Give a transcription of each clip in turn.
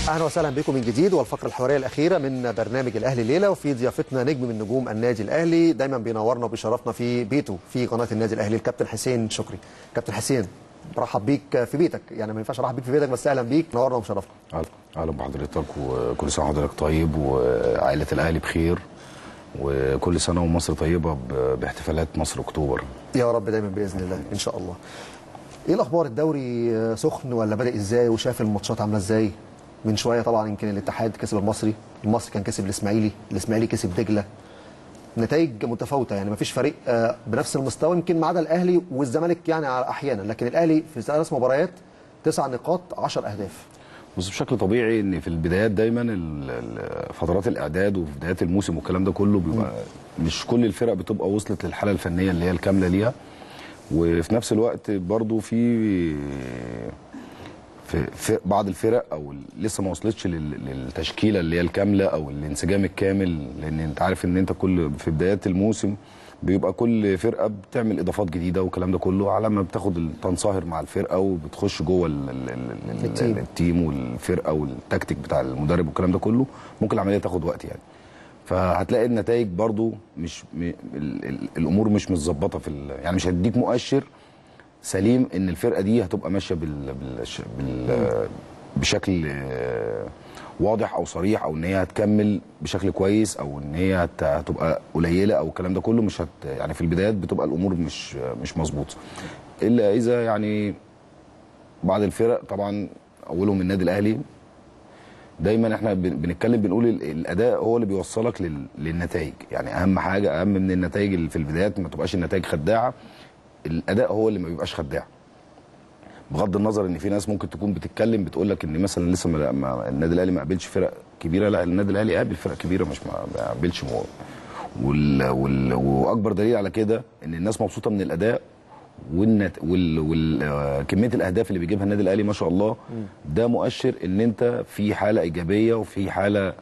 اهلا وسهلا بكم من جديد والفقره الحواريه الاخيره من برنامج الاهلي الليله وفي ضيافتنا نجم من نجوم النادي الاهلي دايما بينورنا وبيشرفنا في بيته في قناه النادي الاهلي الكابتن حسين شكري كابتن حسين برحب بيك في بيتك يعني ما ينفعش ارحب بيك في بيتك بس اهلا بيك نورنا ومشرفنا اهلا اهلا بحضرتك وكل سنه وحضرتك طيب وعائله الاهلي بخير وكل سنه ومصر طيبه ب- باحتفالات مصر اكتوبر يا رب دايما باذن الله ان شاء الله ايه الاخبار الدوري آه، سخن ولا بدا ازاي وشاف الماتشات عامله ازاي من شويه طبعا يمكن الاتحاد كسب المصري المصري كان كسب الاسماعيلي الاسماعيلي كسب دجله نتائج متفاوته يعني ما فيش فريق آه، بنفس المستوى يمكن ما عدا الاهلي والزمالك يعني على احيانا لكن الاهلي في ثلاث مباريات تسع نقاط 10 اهداف بص بشكل طبيعي ان في البدايات دايما ال- ال- فترات الاعداد وفي بدايات الموسم والكلام ده كله بيبقى مش كل الفرق بتبقى وصلت للحاله الفنيه اللي هي الكامله ليها وفي نفس الوقت برضو في في, في بعض الفرق او لسه ما وصلتش لل- للتشكيله اللي هي الكامله او الانسجام الكامل لان انت عارف ان انت كل في بدايات الموسم بيبقى كل فرقه بتعمل اضافات جديده والكلام ده كله على ما بتاخد ال- تنصهر مع الفرقه وبتخش جوه ال- ال- ال- ال- التيم. التيم والفرقه والتكتيك بتاع المدرب والكلام ده كله ممكن العمليه تاخد وقت يعني فهتلاقي النتائج برضو مش م... ال... ال... الامور مش متظبطه في ال... يعني مش هتديك مؤشر سليم ان الفرقه دي هتبقى ماشيه بال... بال... بال... بشكل آه، واضح او صريح او ان هي هتكمل بشكل كويس او ان هي هت... هتبقى قليله او الكلام ده كله مش هت... يعني في البدايات بتبقى الامور مش مش مظبوطه الا اذا يعني بعض الفرق طبعا اولهم النادي الاهلي دايما احنا بن- بنتكلم بنقول ال- الاداء هو اللي بيوصلك لل- للنتائج يعني اهم حاجه اهم من النتائج اللي في البدايات ما تبقاش النتائج خداعه الاداء هو اللي ما بيبقاش خداع بغض النظر ان في ناس ممكن تكون بتتكلم بتقول لك ان مثلا لسه ما ما- النادي الاهلي ما قابلش فرق كبيره لا النادي الاهلي قابل فرق كبيره مش ما ما قابلش مو- وال وال واكبر دليل على كده ان الناس مبسوطه من الاداء والنت وال وال آه، كميه الاهداف اللي بيجيبها النادي الاهلي ما شاء الله ده مؤشر ان انت في حاله ايجابيه وفي حاله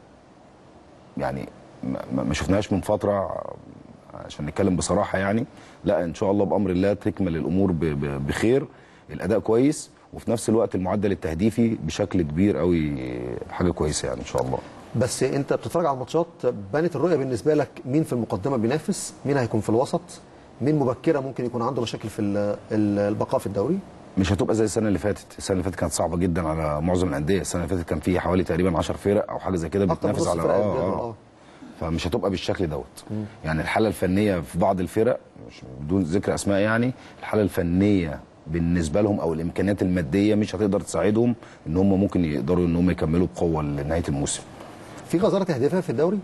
يعني ما- ما ما شفناهاش من فتره عشان نتكلم بصراحه يعني لا ان شاء الله بامر الله تكمل الامور ب- ب- بخير الاداء كويس وفي نفس الوقت المعدل التهديفي بشكل كبير قوي حاجه كويسه يعني ان شاء الله بس انت بتتفرج على الماتشات بانت الرؤيه بالنسبه لك مين في المقدمه بينافس مين هيكون في الوسط مين مبكره ممكن يكون عنده مشاكل في ال- ال- البقاء في الدوري مش هتبقى زي السنه اللي فاتت السنه اللي فاتت كانت صعبه جدا على معظم الانديه السنه اللي فاتت كان في حوالي تقريبا 10 فرق او حاجه زي كده أكتر من بتنافس نص على فرق اه, الدوري، آه. آه. فمش هتبقى بالشكل دوت يعني الحاله الفنيه في بعض الفرق مش بدون ذكر اسماء يعني الحاله الفنيه بالنسبه لهم او الامكانيات الماديه مش هتقدر تساعدهم ان هم ممكن يقدروا ان هم يكملوا بقوه لنهايه الموسم في غزاره اهدافها في الدوري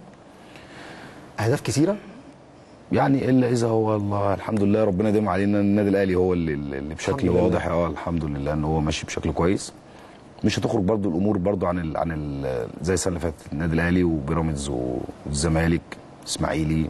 اهداف كثيره يعني الا اذا هو الله الحمد لله ربنا يديم علينا النادي الاهلي هو اللي, اللي بشكل الحمد لله. واضح اه الحمد لله ان هو ماشي بشكل كويس مش هتخرج برضو الامور برضو عن ال عن ال زي السنه اللي فاتت النادي الاهلي وبيراميدز والزمالك اسماعيلي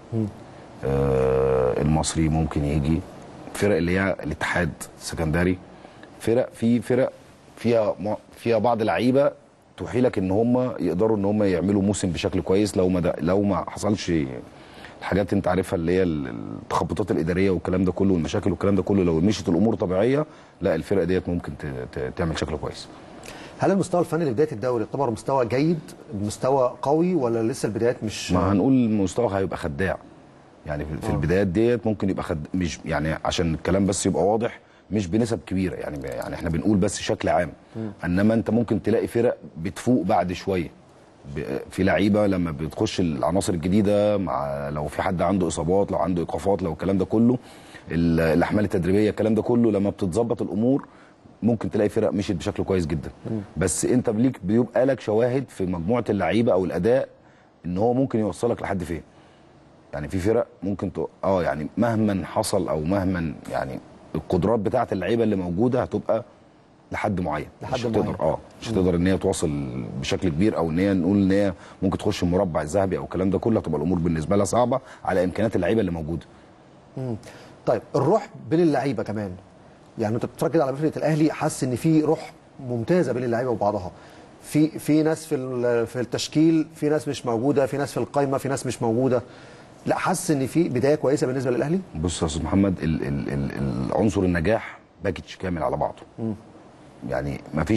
آه المصري ممكن يجي فرق اللي هي الاتحاد السكندري فرق في فرق فيها م- فيها بعض لعيبه تحيلك ان هم يقدروا ان هم يعملوا موسم بشكل كويس لو ما ده لو ما حصلش الحاجات انت عارفها اللي هي ال- التخبطات الاداريه والكلام ده كله والمشاكل والكلام ده كله لو مشيت الامور طبيعيه لا الفرقه ديت ممكن ت- ت- تعمل شكل كويس هل المستوى الفني لبدايه الدوري يعتبر مستوى جيد مستوى قوي ولا لسه البدايات مش ما هنقول المستوى هيبقى خداع يعني في, في آه. البدايات ديت ممكن يبقى خد مش يعني عشان الكلام بس يبقى واضح مش بنسب كبيره يعني يعني احنا بنقول بس شكل عام انما انت ممكن تلاقي فرق بتفوق بعد شويه ب- في لعيبه لما بتخش العناصر الجديده مع لو في حد عنده اصابات لو عنده ايقافات لو الكلام ده كله ال- الاحمال التدريبيه الكلام ده كله لما بتتظبط الامور ممكن تلاقي فرق مشيت بشكل كويس جدا بس انت ليك بيبقى لك شواهد في مجموعه اللعيبه او الاداء ان هو ممكن يوصلك لحد فين يعني في فرق ممكن ت... اه يعني مهما حصل او مهما يعني القدرات بتاعه اللعيبه اللي موجوده هتبقى لحد معين لحد مش هتقدر معين. اه مش هتقدر ان هي توصل بشكل كبير او ان هي نقول ان هي ممكن تخش المربع الذهبي او الكلام ده كله هتبقى الامور بالنسبه لها صعبه على امكانيات اللعيبه اللي موجوده طيب الروح بين اللعيبه كمان يعني انت بتتفرج كده على فرقه الاهلي حاسس ان في روح ممتازه بين اللعيبه وبعضها في في ناس في ال- في التشكيل في ناس مش موجوده في ناس في القايمه في ناس مش موجوده لا حاسس ان في بدايه كويسه بالنسبه للاهلي بص يا استاذ محمد ال ال ال ال عنصر النجاح باكج كامل على بعضه يعني مفيش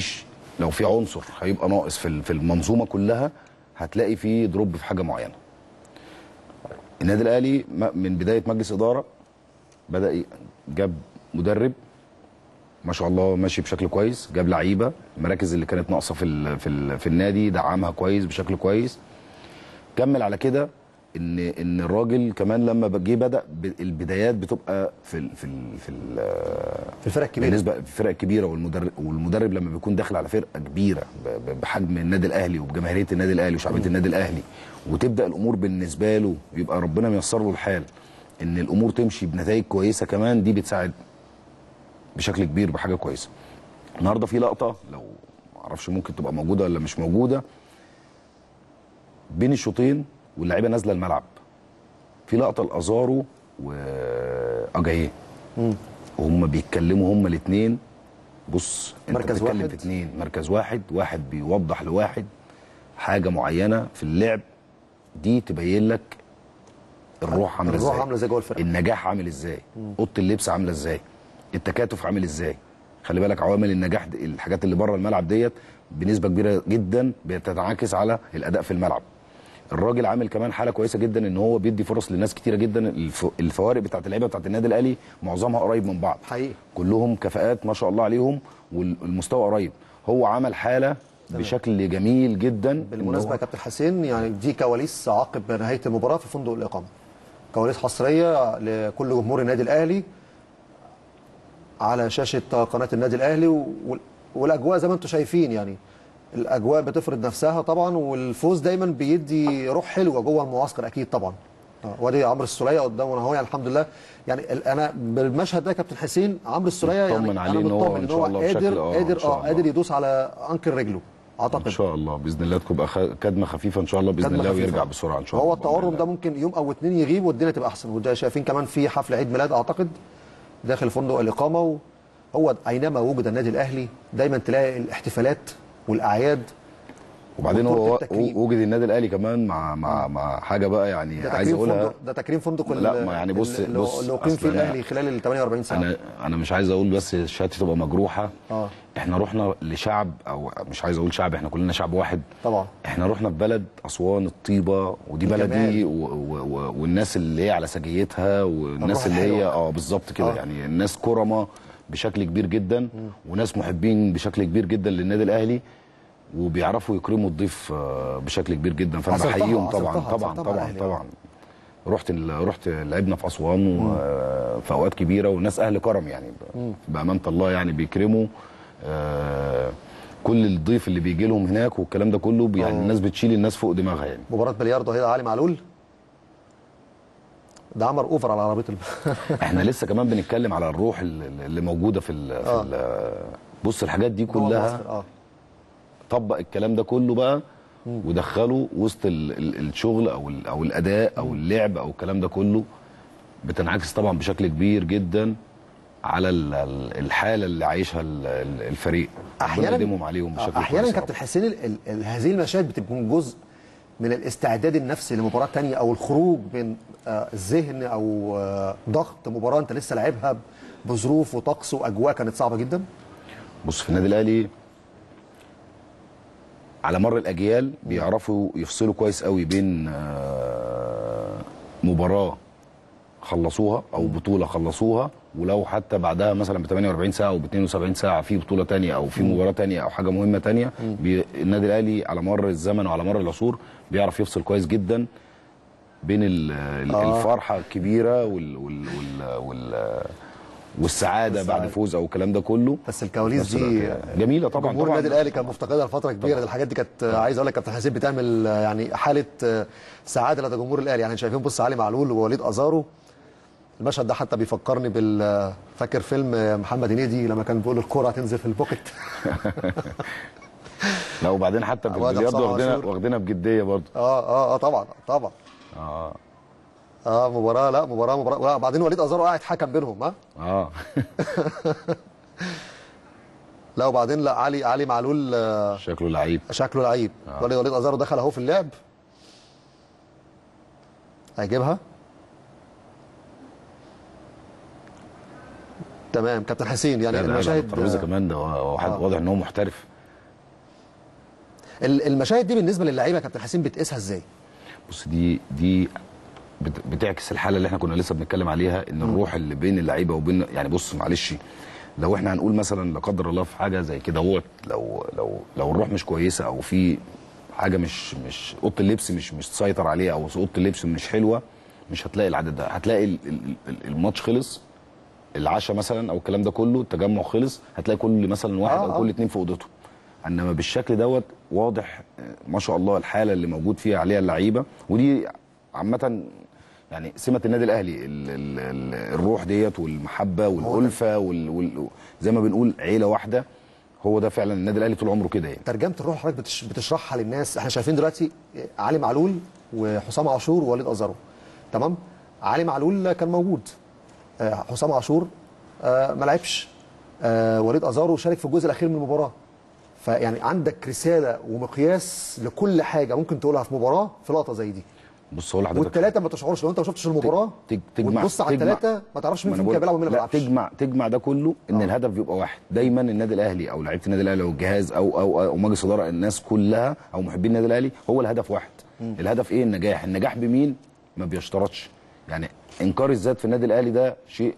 لو في عنصر هيبقى ناقص في ال- في المنظومه كلها هتلاقي في دروب في حاجه معينه النادي الاهلي م- من بدايه مجلس اداره بدا ي- جاب مدرب ما شاء الله ماشي بشكل كويس جاب لعيبه المراكز اللي كانت ناقصه في ال في ال في النادي دعمها كويس بشكل كويس كمل على كده ان ان الراجل كمان لما جه بدا ب- البدايات بتبقى في ال في ال في ال في الفرق الكبيره بالنسبه الفرق الكبيره والمدرب والمدرب لما بيكون داخل على فرقه كبيره ب- ب- بحجم النادي الاهلي وبجماهيريه النادي الاهلي وشعبيه النادي الاهلي وتبدا الامور بالنسبه له يبقى ربنا ميسر له الحال ان الامور تمشي بنتائج كويسه كمان دي بتساعد بشكل كبير بحاجه كويسه النهارده في لقطه لو معرفش ممكن تبقى موجوده ولا مش موجوده بين الشوطين واللعيبه نازله الملعب في لقطه لازارو واجاييه وهم بيتكلموا هم الاثنين بص انت مركز بتتكلم واحد. في اثنين مركز واحد واحد بيوضح لواحد حاجه معينه في اللعب دي تبين لك الروح عامله ازاي الروح عامله زي جوه الفرقه النجاح عامل ازاي اوضه اللبس عامله ازاي التكاتف عامل ازاي خلي بالك عوامل النجاح دي الحاجات اللي بره الملعب ديت بنسبه كبيره جدا بتتعاكس على الاداء في الملعب الراجل عامل كمان حاله كويسه جدا ان هو بيدي فرص لناس كتيره جدا الف... الفوارق بتاعت اللعيبه بتاعت النادي الاهلي معظمها قريب من بعض حقيقي كلهم كفاءات ما شاء الله عليهم والمستوى قريب هو عمل حاله بشكل جميل جدا إن بالمناسبه هو- يا كابتن حسين يعني دي كواليس عقب نهايه المباراه في فندق الاقامه كواليس حصريه لكل جمهور النادي الاهلي على شاشه قناه النادي الاهلي وال- والاجواء زي ما انتم شايفين يعني الاجواء بتفرض نفسها طبعا والفوز دايما بيدي روح حلوه جوه المعسكر اكيد طبعا آه، وادي عمرو السوليه قدامنا اهو يعني الحمد لله يعني ال- انا بالمشهد ده يا كابتن حسين عمرو السوليه يعني مطمن انا عليه إن هو مطمن إن ان شاء هو الله بشكل- قادر آه، إن قادر شاء اه الله. قادر يدوس على انكل رجله اعتقد ان شاء الله باذن الله تبقى خ... كدمه خفيفه ان شاء الله باذن كدمة الله خفيفة. ويرجع بسرعه ان شاء هو الله التورم بإذن ده الله. ممكن يوم او اتنين يغيب والدنيا تبقى احسن وده شايفين كمان في حفل عيد ميلاد اعتقد داخل فندق الاقامه وهو اينما وجد النادي الاهلي دايما تلاقي الاحتفالات والاعياد وبعدين وكرة هو التكريم. وجد النادي الاهلي كمان مع مع مع حاجه بقى يعني ده عايز تكريم اقولها فندق ده تكريم فندق ال- لا، ما يعني بص- اللي بص، اللي اقيم فيه أصل أنا- الاهلي خلال ال 48 ساعه انا انا مش عايز اقول بس شهادتي تبقى مجروحه اه احنا رحنا لشعب او مش عايز اقول شعب احنا كلنا شعب واحد طبعا احنا رحنا في بلد اسوان الطيبه ودي الجمال. بلدي و و و والناس اللي هي على سجيتها والناس الروح اللي هي الحلوة. اه بالظبط كده آه. يعني الناس كرمه بشكل كبير جدا وناس محبين بشكل كبير جدا للنادي الاهلي وبيعرفوا يكرموا الضيف آه، بشكل كبير جدا فانا عصرتها- بحييهم طبعا عصرتها- طبعا عصرتها طبعا الأهلي، آه. طبعا رحت ال- رحت لعبنا في اسوان و- في اوقات كبيره والناس اهل كرم يعني ب- بامانه الله يعني بيكرموا آه، كل الضيف اللي بيجي لهم هناك والكلام ده كله بي- يعني آه. الناس بتشيل الناس فوق دماغها يعني مباراه بلياردو هي علي معلول ده عمر اوفر على عربيه الب... احنا لسه كمان بنتكلم على الروح ال- ال- اللي موجوده في ال في آه. ال بص الحاجات دي جوه كلها المعسكر، اه طبق الكلام ده كله بقى ودخله وسط ال ال الشغل او ال او الاداء او اللعب او الكلام ده كله بتنعكس طبعا بشكل كبير جدا على ال- ال- الحاله اللي عايشها ال- ال- الفريق ربنا يديمهم عليهم بشكل احيانا كويس يا كابتن رب. حسين ال- ال- ال- هذه المشاهد بتكون جزء من الاستعداد النفسي لمباراه تانية او الخروج من آه، الذهن او آه، ضغط مباراه انت لسه لعبها بظروف وطقس واجواء كانت صعبه جدا بص في النادي الاهلي على مر الاجيال بيعرفوا يفصلوا كويس قوي بين آه، مباراه خلصوها او بطوله خلصوها ولو حتى بعدها مثلا ب 48 ساعه او ب 72 ساعه في بطوله تانية او في مباراه تانية او حاجه مهمه تانية بي النادي الاهلي على مر الزمن وعلى مر العصور بيعرف يفصل كويس جدا بين ال- ال- آه. الفرحه الكبيره وال وال وال, وال والسعاده بعد السعادة. فوز او الكلام ده كله بس الكواليس نفس دي الوقت جميله طبعا جمهور طبعا النادي الاهلي كان مفتقدها لفتره كبيره الحاجات دي كانت آه، عايز اقول لك كابتن حسين بتعمل آه، يعني حاله آه، سعاده لدى جمهور الاهلي يعني شايفين بص علي معلول ووليد ازارو المشهد ده حتى بيفكرني بال آه، فاكر فيلم آه، محمد هنيدي لما كان بيقول الكره هتنزل في البوكت لا وبعدين حتى في وادي البلياردو حسام واخدينها عاشور. واخدينها بجديه برضه اه اه اه طبعا طبعا اه اه مباراه لا مباراه مباراه وبعدين وليد ازارو قاعد حكم بينهم ها اه لا وبعدين لا علي علي معلول آه، شكله لعيب شكله لعيب آه. وليد وليد ازارو دخل اهو في اللعب هيجيبها تمام كابتن حسين يعني لا ده المشاهد الترابيزه كمان ده هو- هو حد- آه. واضح ان هو محترف ال- المشاهد دي بالنسبه للعيبه يا كابتن حسين بتقيسها ازاي بص دي دي بت- بتعكس الحاله اللي احنا كنا لسه بنتكلم عليها ان الروح اللي بين اللعيبه وبين يعني بص معلش لو احنا هنقول مثلا لا قدر الله في حاجه زي كده هو لو لو لو الروح مش كويسه او في حاجه مش مش اوضه اللبس مش مش تسيطر عليها او اوضه اللبس مش حلوه مش هتلاقي العدد ده هتلاقي ال- ال- ال- الماتش خلص العشاء مثلا او الكلام ده كله التجمع خلص هتلاقي كل مثلا واحد آه، او آه. كل اتنين في اوضته انما بالشكل دوت واضح آه، ما شاء الله الحاله اللي موجود فيها عليها اللعيبه ودي عامه يعني سمه النادي الاهلي ال ال ال الروح ديت والمحبه والالفه وال وال زي ما بنقول عيله واحده هو ده فعلا النادي الاهلي طول عمره كده يعني ترجمه الروح اللي حضرتك بتش- بتشرحها للناس احنا شايفين دلوقتي علي معلول وحسام عاشور ووليد ازارو تمام علي معلول كان موجود آه، حسام عاشور آه، ما لعبش آه، وليد ازارو شارك في الجزء الاخير من المباراه فيعني عندك رساله ومقياس لكل حاجه ممكن تقولها في مباراه في لقطه زي دي بص هو لحضرتك والثلاثه ما تشعرش لو انت ما شفتش المباراه تج- تجمع وتبص على تجمع- الثلاثه ما تعرفش مين ما أنا فيهم بقول- كان بيلعب ومين ما لا بيلعبش تجمع تجمع ده كله ان آه. الهدف بيبقى واحد دايما النادي الاهلي او لعيبه النادي الاهلي او الجهاز او او او مجلس اداره الناس كلها او محبين النادي الاهلي هو الهدف واحد الهدف ايه النجاح النجاح بمين ما بيشترطش يعني انكار الذات في النادي الاهلي ده شيء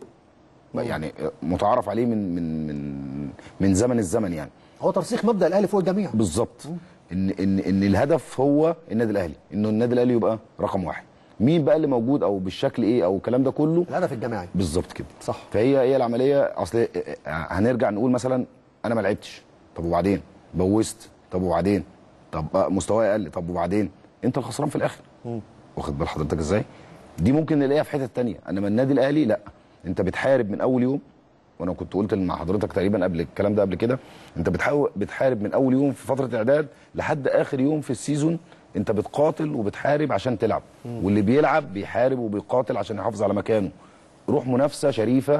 يعني متعارف عليه من من من من زمن الزمن يعني هو ترسيخ مبدا الاهلي فوق الجميع بالظبط ان ان ان الهدف هو النادي الاهلي انه النادي الاهلي يبقى رقم واحد مين بقى اللي موجود او بالشكل ايه او الكلام ده كله الهدف الجماعي بالظبط كده صح. فهي هي العمليه اصل هنرجع نقول مثلا انا ما لعبتش طب وبعدين بوست طب وبعدين طب بقى مستواي اقل طب وبعدين انت الخسران في الاخر واخد بال حضرتك ازاي دي ممكن نلاقيها في حته تانية انما النادي الاهلي لا انت بتحارب من اول يوم وانا كنت قلت مع حضرتك تقريبا قبل الكلام ده قبل كده انت بتحاول بتحارب من اول يوم في فتره اعداد لحد اخر يوم في السيزون انت بتقاتل وبتحارب عشان تلعب واللي بيلعب بيحارب وبيقاتل عشان يحافظ على مكانه روح منافسه شريفه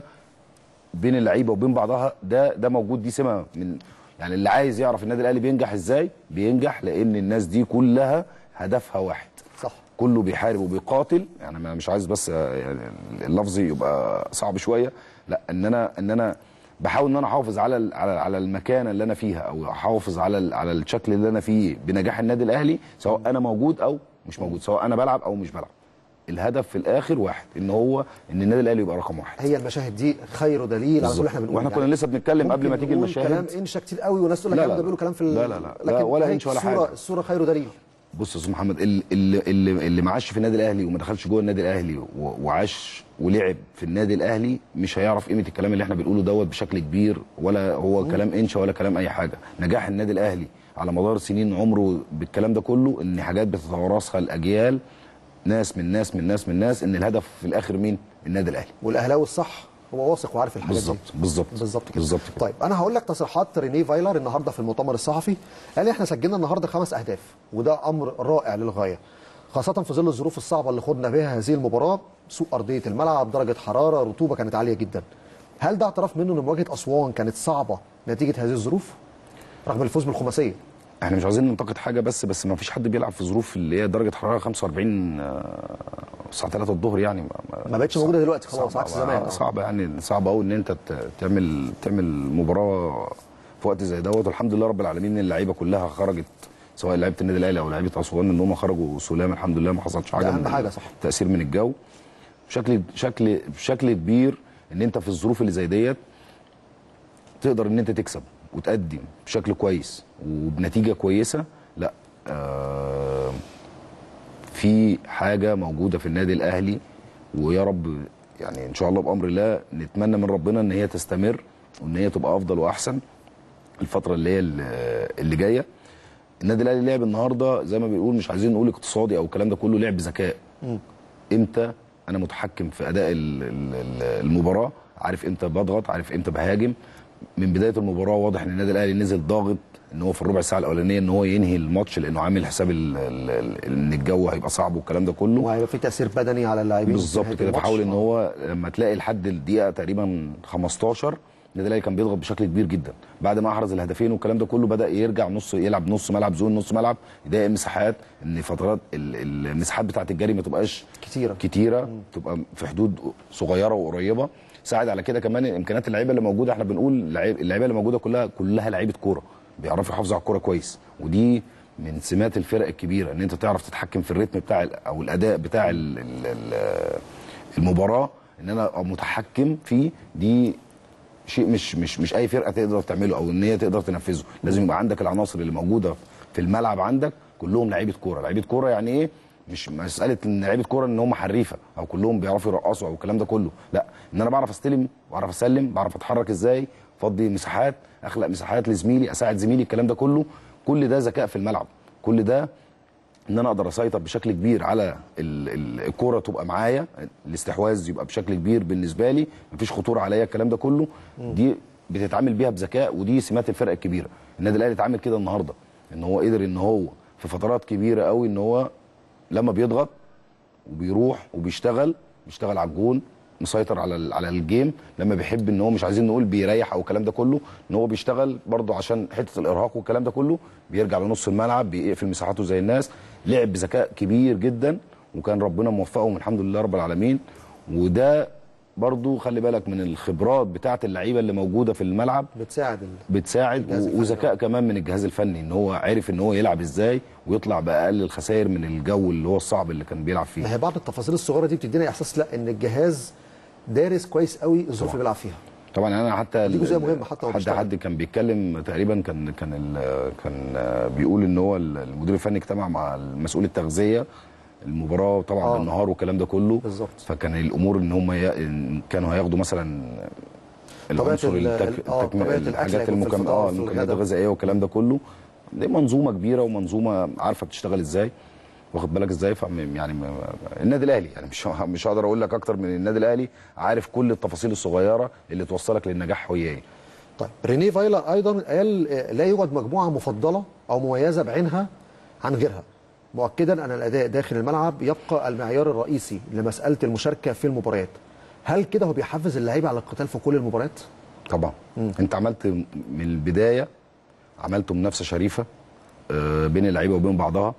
بين اللعيبه وبين بعضها ده ده موجود دي سمه من يعني اللي عايز يعرف النادي الاهلي بينجح ازاي بينجح لان الناس دي كلها هدفها واحد صح كله بيحارب وبيقاتل يعني انا مش عايز بس آه، يعني اللفظ يبقى صعب شويه لا ان انا ان انا بحاول ان انا احافظ على ال- على على المكانه اللي انا فيها او احافظ على ال- على الشكل اللي انا فيه بنجاح النادي الاهلي سواء انا موجود او مش موجود سواء انا بلعب او مش بلعب الهدف في الاخر واحد ان هو ان النادي الاهلي يبقى رقم واحد هي المشاهد دي خير دليل على كل بالظبط. اللي احنا بنقوله واحنا كنا لسه بنتكلم قبل ممكن ما تيجي نقول المشاهد. كلام انشا كتير قوي وناس تقول لك لا، الكلام لا، ده بيقولوا كلام في لا، لا، لا. لا، لكن ولا هي إنشا ولا الصورة حاجة. الصوره خير دليل بص يا استاذ محمد ال- اللي اللي اللي ما عاش في النادي الاهلي وما دخلش جوه النادي الاهلي و- وعاش ولعب في النادي الاهلي مش هيعرف قيمه الكلام اللي احنا بنقوله دوت بشكل كبير ولا هو كلام انشا ولا كلام اي حاجه نجاح النادي الاهلي على مدار سنين عمره بالكلام ده كله ان حاجات بتتوارثها الاجيال ناس من ناس من ناس من ناس ان الهدف في الاخر مين النادي الاهلي والاهلاوي الصح هو واثق وعارف الحاجات بالظبط دي بالظبط بالظبط كده بالظبط كده طيب انا هقول لك تصريحات رينيه فايلر النهارده في المؤتمر الصحفي قال احنا سجلنا النهارده خمس اهداف وده امر رائع للغايه خاصة في ظل الظروف الصعبة اللي خضنا بها هذه المباراة سوء أرضية الملعب درجة حرارة رطوبة كانت عالية جدا هل ده اعتراف منه ان مواجهة أسوان كانت صعبة نتيجة هذه الظروف رغم الفوز بالخماسية احنا مش عايزين ننتقد حاجه بس بس ما فيش حد بيلعب في ظروف اللي هي درجه حراره 45 آه، الساعه 3 الظهر يعني ما, ما بقتش موجودة دلوقتي خلاص عكس صعب- زمان آه. صعب يعني صعب قوي ان انت ت- تعمل تعمل مباراه في وقت زي دوت والحمد لله رب العالمين ان اللعيبه كلها خرجت سواء لعيبه النادي الاهلي او لعيبه اسوان ان هم خرجوا سلام الحمد لله ما حصلش حاجه أهم من حاجة، صح. تاثير من الجو بشكل شكل بشكل كبير ان انت في الظروف اللي زي ديت تقدر ان انت تكسب وتقدم بشكل كويس وبنتيجه كويسه لا آه في حاجه موجوده في النادي الاهلي ويا رب يعني ان شاء الله بامر الله نتمنى من ربنا ان هي تستمر وان هي تبقى افضل واحسن الفتره اللي هي اللي اللي جايه النادي الاهلي لعب النهارده زي ما بنقول مش عايزين نقول اقتصادي او الكلام ده كله لعب بذكاء امتى انا متحكم في اداء ال- ال- ال- المباراه عارف امتى بضغط عارف امتى بهاجم من بدايه المباراه واضح ان النادي الاهلي نزل ضاغط ان هو في الربع ساعه الاولانيه ان هو ينهي الماتش لانه عامل حساب ال- ال- ال- ان الجو هيبقى صعب والكلام ده كله وهيبقى في تأثير بدني على اللاعبين في بالظبط نهاية كده الماتش. فحاول ان آه. هو لما تلاقي لحد الدقيقه تقريبا 15 النادي الاهلي كان بيضغط بشكل كبير جدا بعد ما احرز الهدفين والكلام ده كله بدا يرجع نص يلعب نص ملعب زون نص ملعب يضايق مساحات ان فترات ال- المساحات بتاعه الجري ما تبقاش كتيرة. كتيره تبقى في حدود صغيره وقريبه ساعد على كده كمان امكانيات اللعيبه اللي موجوده احنا بنقول اللعيب- اللعيبه اللي موجوده كلها كلها لعيبه كوره بيعرفوا يحافظوا على الكوره كويس ودي من سمات الفرق الكبيره ان انت تعرف تتحكم في الريتم بتاع ال- او الاداء بتاع ال- ال- ال- المباراه ان انا ابقى متحكم فيه دي شيء مش مش مش اي فرقه تقدر تعمله او ان هي تقدر تنفذه لازم يبقى عندك العناصر اللي موجوده في الملعب عندك كلهم لعيبه كوره لعيبه كوره يعني ايه مش مساله ان لعيبه كوره ان هم حريفه او كلهم بيعرفوا يرقصوا او الكلام ده كله لا ان انا بعرف استلم بعرف اسلم بعرف اتحرك ازاي افضي مساحات اخلق مساحات لزميلي اساعد زميلي الكلام ده كله كل ده ذكاء في الملعب كل ده ان انا اقدر اسيطر بشكل كبير على ال- ال- الكوره تبقى معايا الاستحواذ يبقى بشكل كبير بالنسبه لي مفيش خطوره عليا الكلام ده كله دي بتتعامل بيها بذكاء ودي سمات الفرق الكبيره النادي الاهلي اتعامل كده النهارده ان هو قدر ان هو في فترات كبيره قوي ان هو لما بيضغط وبيروح وبيشتغل بيشتغل على الجون مسيطر على ال- على الجيم لما بيحب ان هو مش عايزين نقول بيريح او الكلام ده كله ان هو بيشتغل برضه عشان حته الارهاق والكلام ده كله بيرجع لنص الملعب بيقفل مساحاته زي الناس لعب بذكاء كبير جدا وكان ربنا موفقهم الحمد لله رب العالمين وده برضه خلي بالك من الخبرات بتاعه اللعيبه اللي موجوده في الملعب بتساعد ال... بتساعد الجهاز و- الفني. وذكاء كمان من الجهاز الفني ان هو عارف ان هو يلعب ازاي ويطلع باقل الخسائر من الجو اللي هو الصعب اللي كان بيلعب فيه ما هي بعض التفاصيل الصغيره دي بتدينا احساس لا ان الجهاز دارس كويس قوي الظروف اللي بيلعب فيها طبعا انا حتى دي جزئية مهمة حتى وهو حد بيشتغل. حد كان بيتكلم تقريبا كان كان ال- كان بيقول ان هو المدير الفني اجتمع مع مسؤول التغذيه المباراه طبعا آه. آه. بالنهار والكلام ده كله بالظبط. فكان الامور ان هم ي... إن كانوا هياخدوا مثلا طبيعة العنصر ال- التك... آه، التكميل- طبيعة الأكل الحاجات هيكون في المكم... الفطار، اه في المكملات الغداء. الغذائيه والكلام ده كله دي منظومه كبيره ومنظومه عارفه بتشتغل ازاي واخد بالك ازاي فم يعني م- النادي الاهلي يعني مش مش هقدر اقول لك اكتر من النادي الاهلي عارف كل التفاصيل الصغيره اللي توصلك للنجاح هي ايه طيب ريني فايلر ايضا قال آه، لا يوجد مجموعه مفضله او مميزه بعينها عن غيرها مؤكدا ان الاداء داخل الملعب يبقى المعيار الرئيسي لمساله المشاركه في المباريات هل كده هو بيحفز اللعيبه على القتال في كل المباريات طبعا انت عملت من البدايه عملت منافسه شريفه آه، بين اللعيبه وبين بعضها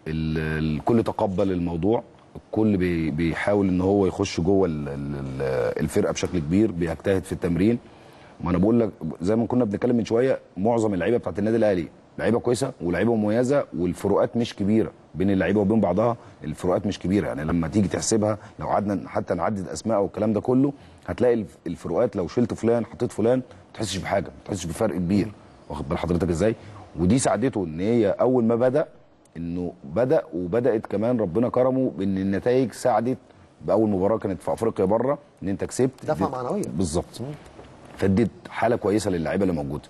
ال- الكل تقبل الموضوع الكل بي- بيحاول ان هو يخش جوه ال- ال- ال- الفرقه بشكل كبير بيجتهد في التمرين ما انا بقول لك زي ما كنا بنتكلم من شويه معظم اللعيبه بتاعت النادي الاهلي لعيبه كويسه ولعيبه مميزه والفروقات مش كبيره بين اللعيبه وبين بعضها الفروقات مش كبيره يعني لما تيجي تحسبها لو قعدنا حتى نعدد اسماء والكلام ده كله هتلاقي الف- الفروقات لو شلت فلان حطيت فلان ما تحسش بحاجه ما تحسش بفرق كبير واخد بال حضرتك ازاي ودي ساعدته ان هي اول ما بدا انه بدا وبدات كمان ربنا كرمه بان النتائج ساعدت باول مباراه كانت في افريقيا بره ان انت كسبت دفعة اديت- معنوية. بالظبط فاديت حاله كويسه للاعيبه اللي موجوده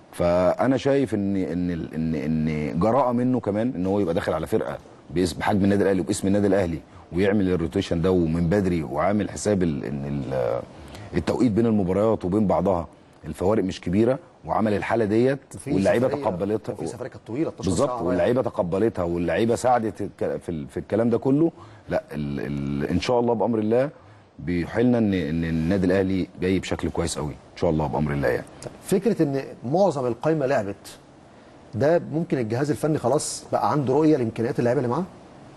فانا شايف ان ان ال- ان ان جراءه منه كمان ان هو يبقى داخل على فرقه باسم بحجم النادي الاهلي وباسم النادي الاهلي ويعمل الروتيشن ده ومن بدري وعامل حساب ال- ان ال- التوقيت بين المباريات وبين بعضها الفوارق مش كبيره وعمل الحاله ديت في واللعيبه سفرية- تقبلتها في سفريه كانت طويله 12 بالظبط ساعة واللعيبه تقبلتها واللعيبه ساعدت الك- في ال- في الكلام ده كله لا ال ال ان شاء الله بامر الله بيحيلنا ان ان النادي الاهلي جاي بشكل كويس قوي ان شاء الله بامر الله يعني فكره ان معظم القايمه لعبت ده ممكن الجهاز الفني خلاص بقى عنده رؤيه لامكانيات اللعيبه اللي معاه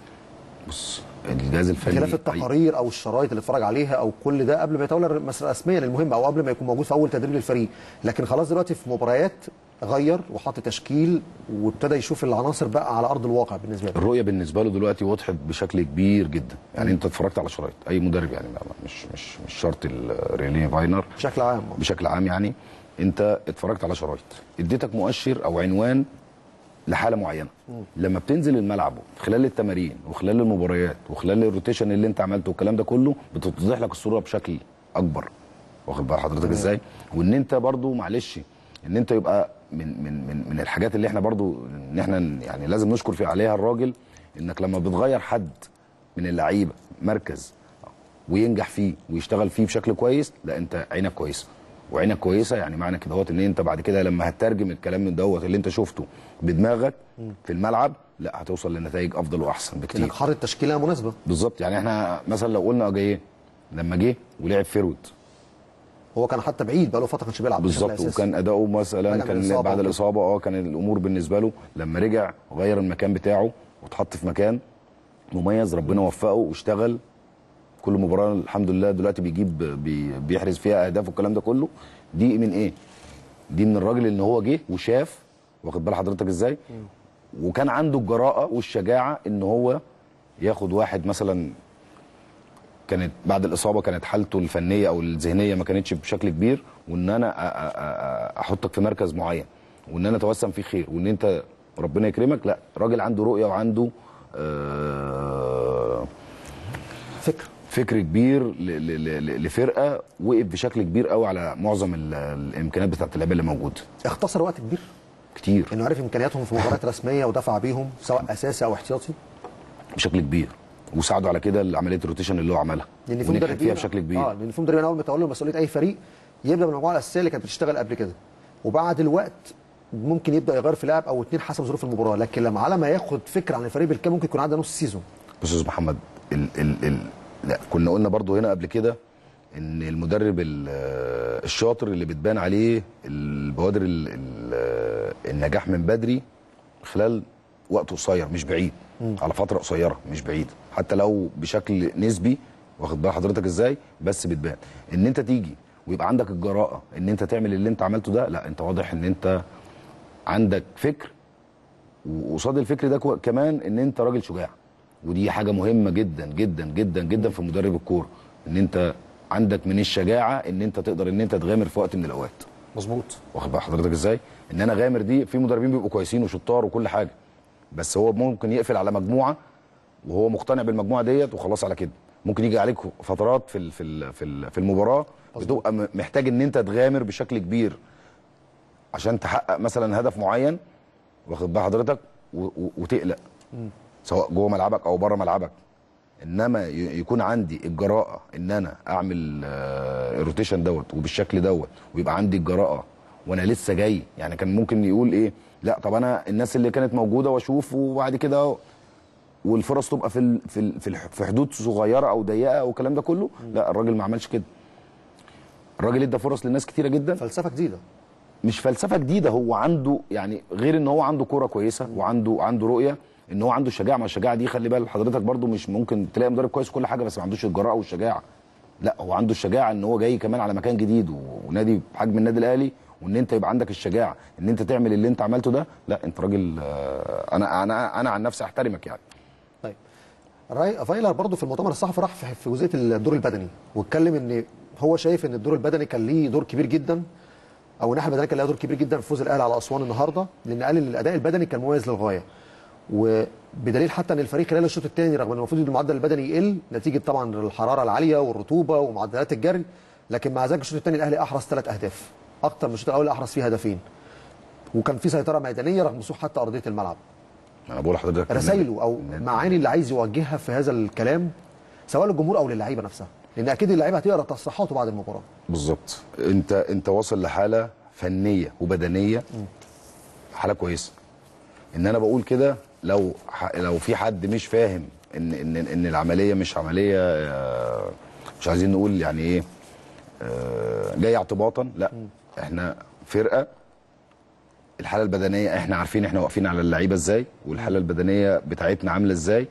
بص الجهاز الفني خلاف التقارير او الشرايط اللي اتفرج عليها او كل ده قبل ما يتولى مس- رسميا المهم او قبل ما يكون موجود في اول تدريب للفريق لكن خلاص دلوقتي في مباريات غير وحط تشكيل وابتدى يشوف العناصر بقى على ارض الواقع بالنسبه له الرؤيه بالنسبه له دلوقتي وضحت بشكل كبير جدا يعني انت اتفرجت على شرايط اي مدرب يعني ما- ما- مش مش مش شرط الريلي فاينر بشكل عام بشكل عام يعني انت اتفرجت على شرايط اديتك مؤشر او عنوان لحاله معينه لما بتنزل الملعب خلال التمارين وخلال المباريات وخلال الروتيشن اللي انت عملته والكلام ده كله بتتضح لك الصوره بشكل اكبر واخد بال حضرتك ازاي وان انت برضو معلش ان انت يبقى من من من من الحاجات اللي احنا برضو ان احنا يعني لازم نشكر في عليها الراجل انك لما بتغير حد من اللعيبه مركز وينجح فيه ويشتغل فيه بشكل كويس لا انت عينك كويسه وعينك كويسه يعني معنى كده هوت ان انت بعد كده لما هتترجم الكلام من دوت اللي انت شفته بدماغك في الملعب لا هتوصل لنتائج افضل واحسن بكتير انك حاطط تشكيله مناسبه بالظبط يعني احنا مثلا لو قلنا اجاييه لما جه ولعب فيرود هو كان حتى بعيد بقى له فتره ما كانش بيلعب بشكل بالظبط أساسي. وكان اداؤه مثلا راجع من كان الإصابة بعد وكده. الاصابه اه كان الامور بالنسبه له لما رجع غير المكان بتاعه واتحط في مكان مميز ربنا وفقه واشتغل كل مباراه الحمد لله دلوقتي بيجيب بي بيحرز فيها اهداف والكلام ده كله دي من ايه؟ دي من الراجل ان هو جه وشاف واخد بال حضرتك ازاي؟ وكان عنده الجراءه والشجاعه ان هو ياخد واحد مثلا كانت بعد الاصابه كانت حالته الفنيه او الذهنيه ما كانتش بشكل كبير وان انا أ- أ- أ- احطك في مركز معين وان انا اتوسم فيه خير وان انت ربنا يكرمك لا راجل عنده رؤيه وعنده آه فكر فكر كبير ل- ل- ل- لفرقه وقف بشكل كبير قوي على معظم ال- الامكانيات بتاعت اللعيبه اللي موجوده اختصر وقت كبير كتير انه عرف امكانياتهم في مباريات رسميه ودفع بيهم سواء اساسي او احتياطي بشكل كبير وساعدوا على كده عمليه الروتيشن اللي هو عملها لان في ونجح مدربين فيها بشكل كبير اه لان في مدربين اول ما تولوا مسؤوليه اي فريق يبدا بالمجموعه الاساسيه اللي كانت بتشتغل قبل كده وبعد الوقت ممكن يبدا يغير في لاعب او اتنين حسب ظروف المباراه لكن لما على ما ياخد فكره عن الفريق بالكامل ممكن يكون عدى نص سيزون بص يا استاذ محمد ال ال ال لا كنا قلنا برضو هنا قبل كده ان المدرب ال- الشاطر اللي بتبان عليه البوادر ال ال النجاح من بدري خلال وقت قصير مش بعيد على فتره قصيره مش بعيد حتى لو بشكل نسبي واخد بال حضرتك ازاي بس بتبان ان انت تيجي ويبقى عندك الجراءه ان انت تعمل اللي انت عملته ده لا انت واضح ان انت عندك فكر وقصاد الفكر ده كو- كمان ان انت راجل شجاع ودي حاجه مهمه جدا جدا جدا جدا في مدرب الكوره ان انت عندك من الشجاعه ان انت تقدر ان انت تغامر في وقت من الاوقات مظبوط واخد بال حضرتك ازاي ان انا غامر دي في مدربين بيبقوا كويسين وشطار وكل حاجه بس هو ممكن يقفل على مجموعه وهو مقتنع بالمجموعه ديت وخلاص على كده ممكن يجي عليك فترات في ال- في ال- في ال- في المباراه بتبقى م- محتاج ان انت تغامر بشكل كبير عشان تحقق مثلا هدف معين واخد بال حضرتك و- و- وتقلق سواء جوه ملعبك او بره ملعبك انما ي- يكون عندي الجراءه ان انا اعمل آه، الروتيشن دوت وبالشكل دوت ويبقى عندي الجراءه وانا لسه جاي يعني كان ممكن يقول ايه لا طب انا الناس اللي كانت موجوده واشوف وبعد كده والفرص تبقى في ال- في ال- في الح- في حدود صغيره او ضيقه او الكلام ده كله لا الراجل ما عملش كده الراجل ادى فرص لناس كتيره جدا فلسفه جديده مش فلسفه جديده هو عنده يعني غير ان هو عنده كوره كويسه وعنده عنده رؤيه ان هو عنده الشجاعه ما الشجاعه دي خلي بال حضرتك برضو مش ممكن تلاقي مدرب كويس وكل حاجه بس ما عندوش الجراءه والشجاعه لا هو عنده الشجاعه ان هو جاي كمان على مكان جديد و- ونادي بحجم النادي الاهلي وان انت يبقى عندك الشجاعه ان انت تعمل اللي انت عملته ده لا انت راجل آه، انا انا انا عن نفسي احترمك يعني طيب راي فايلر برضه في المؤتمر الصحفي راح في في جزئيه الدور البدني واتكلم ان هو شايف ان الدور البدني كان ليه دور كبير جدا او الناحيه البدنيه كان لها دور كبير جدا في فوز الاهلي على اسوان النهارده لان قال ان الاداء البدني كان مميز للغايه وبدليل حتى ان الفريق خلال الشوط الثاني رغم ان المفروض المعدل البدني يقل نتيجه طبعا الحراره العاليه والرطوبه ومعدلات الجري لكن مع ذلك الشوط الثاني الاهلي احرز ثلاث اهداف اكتر من الشوط الاول اللي احرز فيه هدفين وكان في سيطره ميدانيه رغم سوء حتى ارضيه الملعب انا بقول لحضرتك إن- رسائله او إن- معاني اللي عايز يوجهها في هذا الكلام سواء للجمهور او للعيبه نفسها لان اكيد اللعيبه هتقرا تصريحاته بعد المباراه بالظبط انت انت واصل لحاله فنيه وبدنيه حاله كويسه ان انا بقول كده لو ح- لو في حد مش فاهم ان ان ان العمليه مش عمليه آه، مش عايزين نقول يعني ايه آه، جايه اعتباطا لا احنا فرقه الحاله البدنيه احنا عارفين احنا واقفين على اللعيبه ازاي والحاله البدنيه بتاعتنا عامله ازاي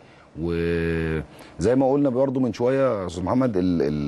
وزي ما قلنا برضو من شويه يا استاذ محمد ال ال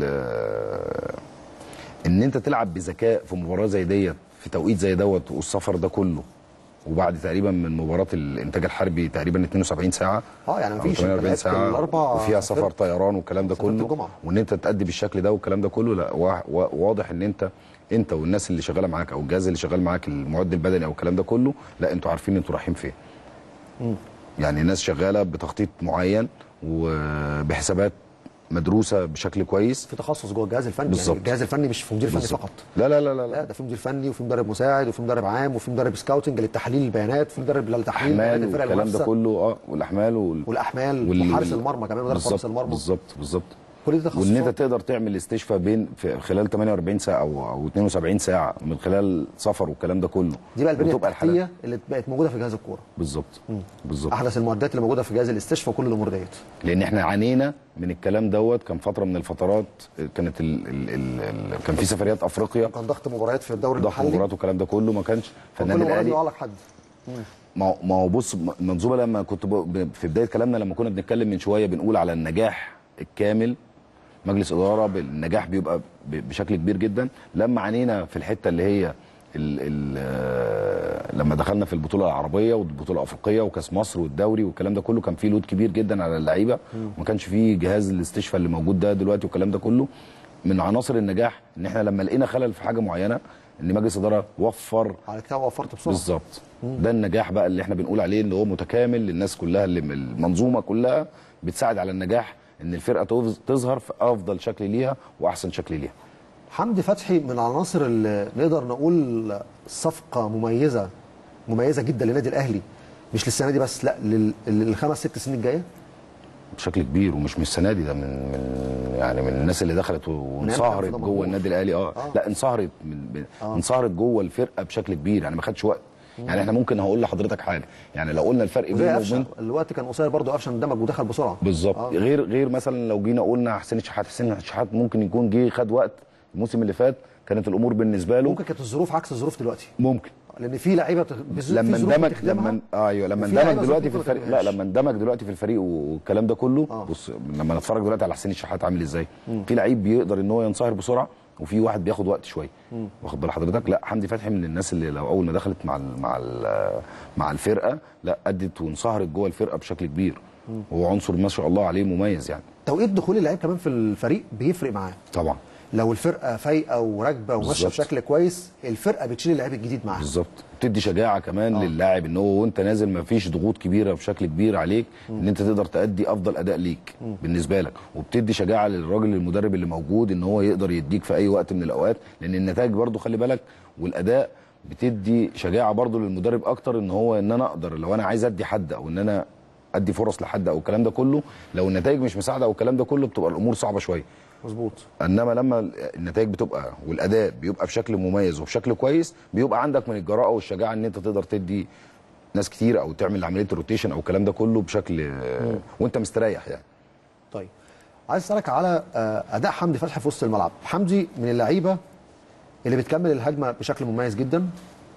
ان انت تلعب بذكاء في مباراه زي ديت في توقيت زي دوت والسفر ده كله وبعد تقريبا من مباراه الانتاج الحربي تقريبا 72 ساعه اه يعني أو مفيش 48 لعبت ساعه الاربع وفيها سفر طيران والكلام ده سافرت كله الجمعة. وان انت تأدي بالشكل ده والكلام ده كله لا وا- وا- واضح ان انت انت والناس اللي شغاله معاك او الجهاز اللي شغال معاك المعد البدني او الكلام ده كله لا انتوا عارفين انتوا رايحين فين يعني الناس شغاله بتخطيط معين وبحسابات مدروسه بشكل كويس في تخصص جوه الجهاز الفني بالظبط. يعني الجهاز الفني مش في مدير فني بالظبط. فقط لا لا لا لا, لا لا. ده في مدير فني وفي مدرب مساعد وفي مدرب عام وفي مدرب سكاوتنج للتحليل البيانات وفي مدرب للتحليل بيانات احمال الفرق والكلام ده المنافسة كله اه والاحمال وال... والاحمال وال- وحارس وال- المرمى كمان مدرب حارس بالظبط المرمى بالظبط بالظبط كل دي تخصصات وان انت تقدر تعمل استشفاء بين في خلال 48 ساعه او او 72 ساعه من خلال سفر والكلام ده كله دي بقى البنيه وتبقى الحالات- التحتيه اللي بقت موجوده في جهاز الكوره بالظبط بالظبط احدث المعدات اللي موجوده في جهاز الاستشفاء وكل الامور ديت لان احنا عانينا من الكلام دوت كان فتره من الفترات كانت ال ال ال ال كان في سفريات افريقيا كان ضغط مباريات في الدوري ضغط المحلي مباريات والكلام ده كله ما كانش كل فالنادي مباراه الاهلي بيقع لك حد ما هو- ما هو بص المنظومه لما كنت ب- في بدايه كلامنا لما كنا بنتكلم من شويه بنقول على النجاح الكامل مجلس اداره بالنجاح بيبقى ب- بشكل كبير جدا لما عانينا في الحته اللي هي ال ال آه، لما دخلنا في البطوله العربيه والبطوله الافريقيه وكاس مصر والدوري والكلام ده كله كان في لود كبير جدا على اللعيبه وما كانش في جهاز الاستشفاء اللي موجود ده دلوقتي والكلام ده كله من عناصر النجاح ان احنا لما لقينا خلل في حاجه معينه ان مجلس الاداره وفر على كده وفرت بسرعه بالظبط ده النجاح بقى اللي احنا بنقول عليه اللي هو متكامل للناس كلها اللي المنظومه كلها بتساعد على النجاح ان الفرقه تظ- تظهر في افضل شكل ليها واحسن شكل ليها حمدي فتحي من العناصر اللي نقدر نقول صفقه مميزه مميزه جدا للنادي الاهلي مش للسنه دي بس لا لل- للخمس ست سنين الجايه بشكل كبير ومش من السنه دي ده من من يعني من الناس اللي دخلت وانصهرت كان في جوه دمنهور. النادي الاهلي اه, آه. لا انصهرت من من- انصهرت جوه الفرقه بشكل كبير يعني ما خدش وقت يعني احنا ممكن هقول لحضرتك حاجه يعني لو قلنا الفرق زي بينه قفشه وبين الوقت كان قصير برضه قفشه اندمج ودخل بسرعه بالظبط آه. غير غير مثلا لو جينا قلنا حسين الشحات حسين الشحات ممكن يكون جه خد وقت الموسم اللي فات كانت الامور بالنسبه له ممكن كانت الظروف عكس الظروف دلوقتي ممكن لان في لعيبه بت- بز- لما في ظروف اندمج بتخدمها، لما آه ايوه لما وفي لعيبة اندمج دلوقتي في ظروف الفريق لا بتخدمهاش. لما اندمج دلوقتي في الفريق والكلام ده كله آه. بص لما نتفرج دلوقتي على حسين الشحات عامل ازاي في لعيب بيقدر ان هو ينصهر بسرعه وفي واحد بياخد وقت شويه واخد بال حضرتك لا حمدي فتحي من الناس اللي لو اول ما دخلت مع ال مع ال مع الفرقه لا ادت وانصهرت جوه الفرقه بشكل كبير وهو عنصر ما شاء الله عليه مميز يعني توقيت دخول اللعيب كمان في الفريق بيفرق معاه طبعا لو الفرقه فايقه وراكبه وماشيه بالظبط. بشكل كويس الفرقه بتشيل اللعيب الجديد معاها بالظبط بتدي شجاعه كمان آه. آه. للاعب ان هو وانت نازل ما فيش ضغوط كبيره بشكل كبير عليك ان انت تقدر تادي افضل اداء ليك بالنسبه لك وبتدي شجاعه للراجل المدرب اللي موجود ان هو يقدر يديك في اي وقت من الاوقات لان النتائج برضو خلي بالك والاداء بتدي شجاعه برضو للمدرب اكتر ان هو ان انا اقدر لو انا عايز ادي حد او ان انا ادي فرص لحد او الكلام ده كله لو النتائج مش مساعده او الكلام ده كله بتبقى الامور صعبه شويه مظبوط انما لما النتائج بتبقى والاداء بيبقى بشكل مميز وبشكل كويس بيبقى عندك من الجراءه والشجاعه ان انت تقدر تدي ناس كتير او تعمل عمليه الروتيشن او الكلام ده كله بشكل وانت مستريح يعني طيب عايز اسالك على آه، اداء حمدي فتحي في وسط الملعب حمدي من اللعيبه اللي بتكمل الهجمه بشكل مميز جدا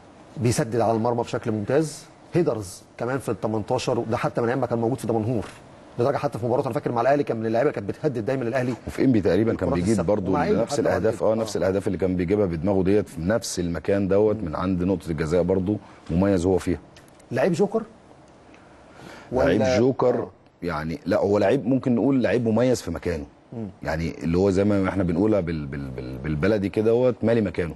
بيسدد على المرمى بشكل ممتاز هيدرز كمان في ال 18 ده حتى من ايام ما كان موجود في دمنهور لدرجه حتى في مباراه انا فاكر مع الاهلي كان من اللعيبه اللي كانت بتهدد دايما الاهلي وفي انبي تقريبا كان الكرات بيجيب الثابتة. برضو ومع إنبي نفس لحد الاهداف دلوقتي. اه نفس الاهداف اللي كان بيجيبها بدماغه ديت في نفس المكان دوت من عند نقطه الجزاء برضو مميز هو فيها لعيب جوكر لعيب ولا- جوكر آه. يعني لا هو لعيب ممكن نقول لعيب مميز في مكانه يعني اللي هو زي ما احنا بنقولها بال بال بال بالبلدي كده هو مالي مكانه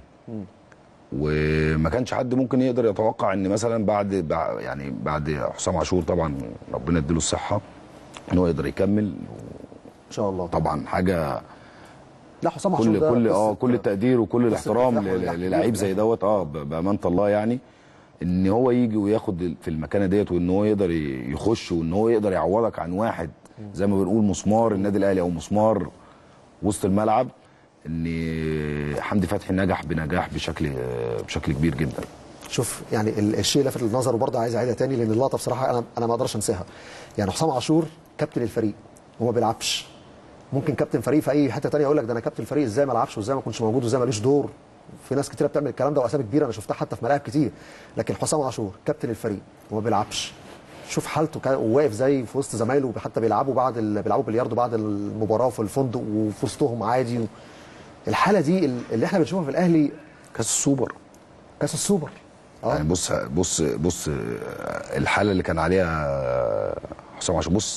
وما كانش حد ممكن يقدر يتوقع ان مثلا بعد بع- يعني بعد حسام عاشور طبعا ربنا يديله الصحه ان هو يقدر يكمل ان شاء الله طبعا حاجه لا حسام عاشور كل ده كل قصة- اه كل التقدير وكل قصة الاحترام نجاح ل- ونجاح ل- كبير للعيب في زي الآخر. دوت اه ب- بامانه الله يعني ان هو يجي وياخد في المكانه ديت وان هو يقدر ي- يخش وان هو يقدر يعوضك عن واحد زي ما بنقول مسمار النادي الاهلي او مسمار وسط الملعب ان حمدي فتحي نجح بنجاح بشكل بشكل كبير جدا شوف يعني ال- الشيء لافت للنظر وبرضه عايز اعيدها تاني لان اللقطه بصراحه انا انا ما اقدرش انساها يعني حسام عاشور كابتن الفريق وما بيلعبش ممكن كابتن فريق في اي حته تانية يقول لك ده انا كابتن الفريق ازاي ما العبش وازاي ما كنتش موجود وازاي ماليش دور في ناس كتيره بتعمل الكلام ده واسامي كبيره انا شفتها حتى في ملاعب كتير لكن حسام عاشور كابتن الفريق وما بيلعبش شوف حالته كا- وواقف زي في وسط زمايله حتى بيلعبوا بعد ال... بيلعبوا بلياردو بعد المباراه في الفندق وفي وسطهم عادي و... الحاله دي ال- اللي احنا بنشوفها في الاهلي كاس السوبر كاس السوبر يعني بص بص بص الحاله اللي كان عليها حسام عاشور بص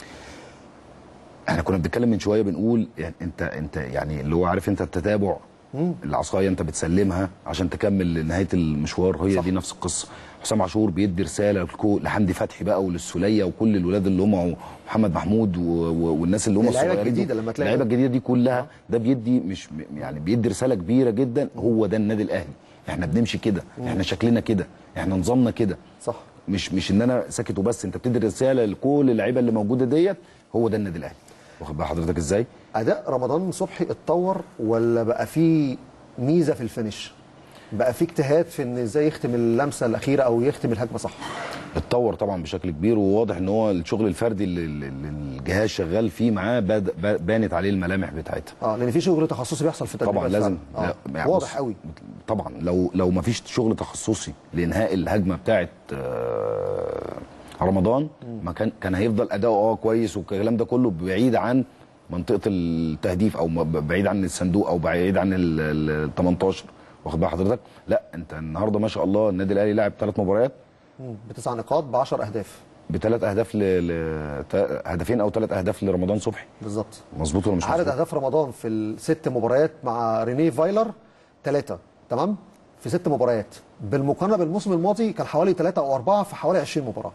احنا كنا بنتكلم من شويه بنقول يعني انت انت يعني اللي هو عارف انت التتابع العصايه انت بتسلمها عشان تكمل نهايه المشوار هي صح. دي نفس القصه حسام عاشور بيدي رساله لكو- لحمدي فتحي بقى وللسوليه وكل الولاد اللي هم محمد محمود و- و- والناس اللي هم اللعيبة الصغيرين الجديدة دول. لما تلاقي- اللعيبه الجديده دي كلها ده بيدي مش يعني بيدي رساله كبيره جدا هو ده النادي الاهلي احنا بنمشي كده احنا شكلنا كده احنا نظامنا كده صح مش مش ان انا ساكت وبس انت بتدي رساله لكل اللعيبه اللي موجوده ديت هو ده النادي الاهلي واخد بال حضرتك ازاي اداء رمضان صبحي اتطور ولا بقى فيه ميزه في الفينش بقى فيه اجتهاد في ان ازاي يختم اللمسه الاخيره او يختم الهجمه صح اتطور طبعا بشكل كبير وواضح ان هو الشغل الفردي اللي اللي الجهاز شغال فيه معاه باد- با- بانت عليه الملامح بتاعتها اه لان في شغل تخصصي بيحصل في التدريبات طبعا لازم فعلا. آه. لا، يعني واضح بص، قوي طبعا لو لو ما فيش شغل تخصصي لانهاء الهجمه بتاعه آه، رمضان ما كان كان هيفضل اداؤه اه كويس والكلام ده كله بعيد عن منطقه التهديف او م- بعيد عن الصندوق او بعيد عن ال ال- 18 واخد بال حضرتك لا انت النهارده ما شاء الله النادي الاهلي لعب ثلاث مباريات مم. بتسع نقاط ب 10 اهداف بثلاث اهداف ل... ل... تا- هدفين او ثلاث اهداف لرمضان صبحي بالظبط مظبوط ولا مش عدد مظبوط اهداف رمضان في الست مباريات مع رينيه فايلر ثلاثه تمام في ست مباريات بالمقارنه بالموسم الماضي كان حوالي ثلاثه او اربعه في حوالي 20 مباراه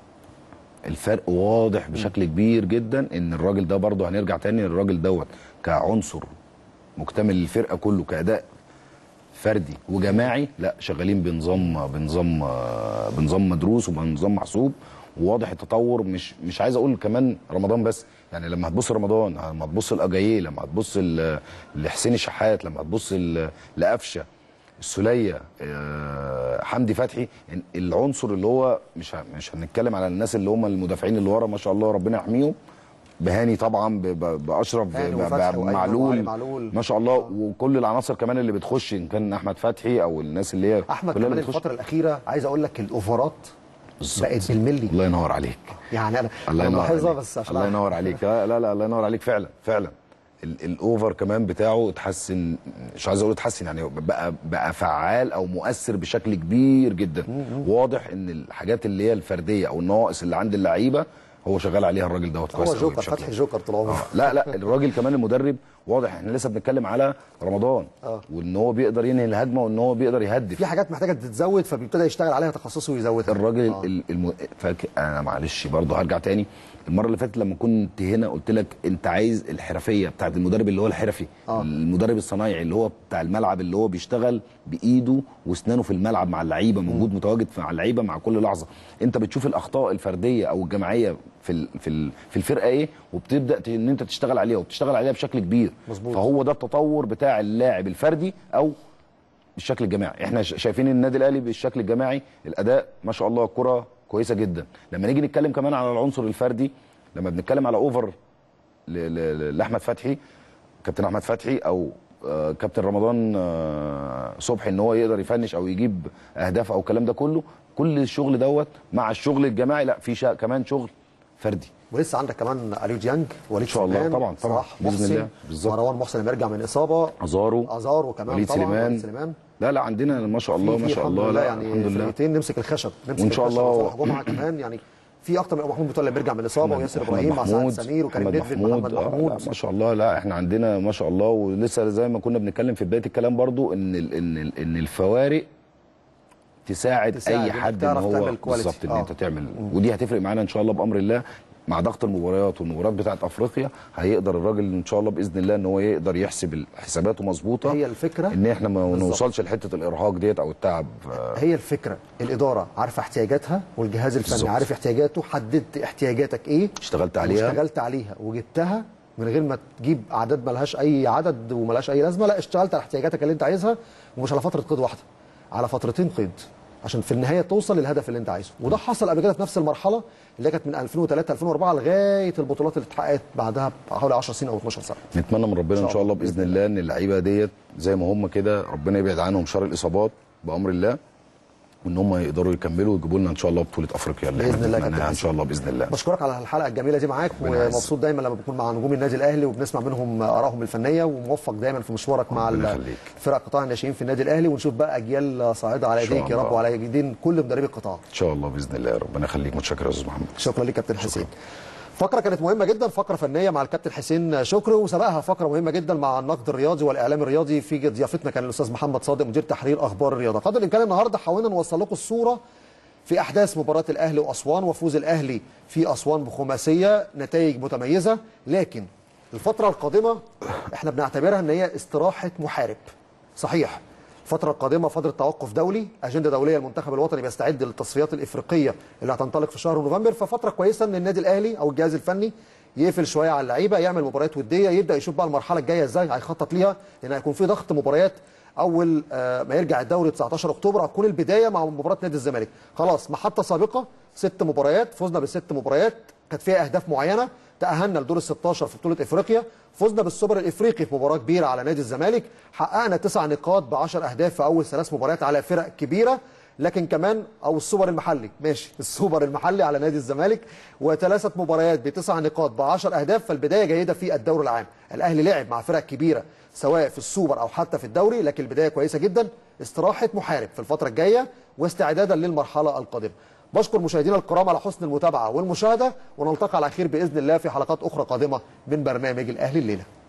الفرق واضح بشكل كبير جدا ان الراجل ده برضه هنرجع تاني للراجل دوت كعنصر مكتمل الفرقه كله كاداء فردي وجماعي لا شغالين بنظام بنظام بنظام مدروس وبنظام محسوب وواضح التطور مش مش عايز اقول كمان رمضان بس يعني لما هتبص رمضان لما هتبص لاجاييه لما هتبص ل- لحسين الشحات لما هتبص ل- لقفشه السوليه آه، حمدي فتحي يعني العنصر اللي هو مش ه- مش هنتكلم على الناس اللي هم المدافعين اللي ورا ما شاء الله ربنا يحميهم بهاني طبعا ب- ب- باشرف هاني ب- ب- وفتحي وأيمن وعلي معلول معلول. ما شاء الله وكل العناصر كمان اللي بتخش ان كان احمد فتحي او الناس اللي هي احمد كلها كمان اللي بتخش الفتره الاخيره عايز اقول لك الاوفرات بالظبط. بقت بالملي الله ينور عليك يعني انا الله انا ينور ملاحظها عليك بس عشان الله ينور عليك لا لا لا الله ينور عليك فعلا فعلا ال- الاوفر كمان بتاعه اتحسن مش عايز اقول اتحسن يعني بقى بقى فعال او مؤثر بشكل كبير جدا واضح ان الحاجات اللي هي الفرديه او النواقص اللي عند اللعيبه هو شغال عليها الراجل دوت هو كويس أوي جوكر بشكل فتحي جوكر طول عمره آه. لا لا الراجل كمان المدرب واضح احنا لسه بنتكلم على رمضان آه. وان هو بيقدر ينهي الهجمه وان هو بيقدر يهدف في حاجات محتاجه تتزود فبيبتدي يشتغل عليها تخصصه ويزودها الراجل آه. ال- الم... فاك... انا معلش برضه هرجع تاني المره اللي فاتت لما كنت هنا قلت لك انت عايز الحرفيه بتاعت المدرب اللي هو الحرفي آه. المدرب الصنايعي اللي هو بتاع الملعب اللي هو بيشتغل بايده واسنانه في الملعب مع اللعيبه موجود متواجد مع اللعيبه مع كل لحظه انت بتشوف الاخطاء الفرديه او الجماعيه في ال... في ال... في الفرقه ايه وبتبدا ت- ان انت تشتغل عليها وبتشتغل عليها بشكل كبير مظبوط. فهو ده التطور بتاع اللاعب الفردي او بالشكل الجماعي احنا ش- شايفين النادي الاهلي بالشكل الجماعي الاداء ما شاء الله الكره كويسه جدا لما نيجي نتكلم كمان على العنصر الفردي لما بنتكلم على اوفر ل- ل- لاحمد فتحي كابتن احمد فتحي او آه، كابتن رمضان آه، صبحي ان هو يقدر يفنش او يجيب اهداف او الكلام ده كله كل الشغل دوت مع الشغل الجماعي لا في شا- كمان شغل فردي ولسه عندك كمان اليو ديانج وليد إن شاء الله. سليمان، طبعاً، طبعاً. صلاح بإذن محسن، الله. بالظبط. مروان محسن لما يرجع من اصابه ازارو ازارو كمان وليد طبعا سليمان. وليد سليمان لا لا عندنا ما شاء الله في- ما في شاء الحمد الله لله لا يعني الحمد لله فرقتين نمسك الخشب نمسك وإن شاء الخشب الله- وصلاح جمعه كمان يعني في اكتر من ابو محمود متولي لما بيرجع من الاصابه محمد- وياسر محمد ابراهيم مع سعد محمود، سمير وكريم محمد نيدفيد محمد آه، محمود لا ما شاء الله لا احنا عندنا ما شاء الله ولسه زي ما كنا بنتكلم في بدايه الكلام برضو ان ال ان ال ان الفوارق تساعد, تساعد اي إنك حد ان تعرف هو تعمل كواليتي. بالظبط ان آه. انت تعمل ودي هتفرق معانا ان شاء الله بامر الله مع ضغط المباريات والمباريات بتاعت افريقيا هيقدر الراجل ان شاء الله باذن الله ان هو يقدر يحسب حساباته مظبوطه هي الفكرة ان احنا ما بالظبط. نوصلش لحته الارهاق ديت او التعب ف- هي الفكره الاداره عارفه احتياجاتها والجهاز الفني بالظبط. عارف احتياجاته حددت احتياجاتك ايه اشتغلت عليها. واشتغلت عليها وجبتها من غير ما تجيب اعداد ملهاش اي عدد وملهاش اي لازمه لا اشتغلت على احتياجاتك اللي انت عايزها ومش على فتره قيد واحده على فترتين قيد عشان في النهايه توصل للهدف اللي انت عايزه وده حصل قبل كده في نفس المرحله اللي كانت من 2003 2004 لغايه البطولات اللي اتحققت بعدها حوالي 10 سنين او 12 سنه نتمنى من ربنا ان شاء الله باذن الله ان اللعيبه ديت زي ما هم كده ربنا يبعد عنهم شر الاصابات بامر الله وان هم يقدروا يكملوا ويجيبوا لنا ان شاء الله بطوله افريقيا اللي بإذن احنا الله يا بنتمناها كابتن ان شاء الله باذن الله بشكرك على الحلقه الجميله دي معاك ربنا يعزك. ومبسوط دايما لما بكون مع نجوم النادي الاهلي وبنسمع منهم ارائهم الفنيه وموفق دايما في مشوارك مع ربنا ال- يخليك. فرق قطاع الناشئين في النادي الاهلي ونشوف بقى اجيال صاعده على إن شاء ايديك يا رب الله. وعلى ايدين كل مدربي القطاع ان شاء الله باذن الله ربنا يخليك متشكر يا استاذ محمد شكرا لك كابتن حسين فقره كانت مهمه جدا فقره فنيه مع الكابتن حسين شكري وسبقها فقره مهمه جدا مع النقد الرياضي والاعلام الرياضي في ضيافتنا كان الاستاذ محمد صادق مدير تحرير اخبار الرياضه قدر الامكان النهارده حاولنا نوصل لكم الصوره في احداث مباراه الاهلي واسوان وفوز الاهلي في اسوان بخماسيه نتائج متميزه لكن الفتره القادمه احنا بنعتبرها ان هي استراحه محارب صحيح الفترة القادمة فترة توقف دولي، أجندة دولية المنتخب الوطني بيستعد للتصفيات الإفريقية اللي هتنطلق في شهر نوفمبر، ففترة كويسة إن النادي الأهلي أو الجهاز الفني يقفل شوية على اللعيبة، يعمل مباريات ودية، يبدأ يشوف بقى المرحلة الجاية إزاي هيخطط ليها، لأن هيكون في ضغط مباريات أول آه، ما يرجع الدوري 19 أكتوبر هتكون البداية مع مباراة نادي الزمالك، خلاص محطة سابقة ست مباريات، فزنا بالست مباريات، كانت فيها أهداف معينة، تأهلنا لدور ال 16 في بطولة افريقيا، فزنا بالسوبر الافريقي في مباراة كبيرة على نادي الزمالك، حققنا تسع نقاط ب 10 اهداف في اول ثلاث مباريات على فرق كبيرة، لكن كمان او السوبر المحلي ماشي السوبر المحلي على نادي الزمالك وثلاثه مباريات بتسع نقاط ب 10 اهداف فالبدايه جيده في الدوري العام الاهلي لعب مع فرق كبيره سواء في السوبر او حتى في الدوري لكن البدايه كويسه جدا استراحه محارب في الفتره الجايه واستعدادا للمرحله القادمه بشكر مشاهدينا الكرام على حسن المتابعه والمشاهده ونلتقي على خير باذن الله في حلقات اخرى قادمه من برنامج الاهلي الليله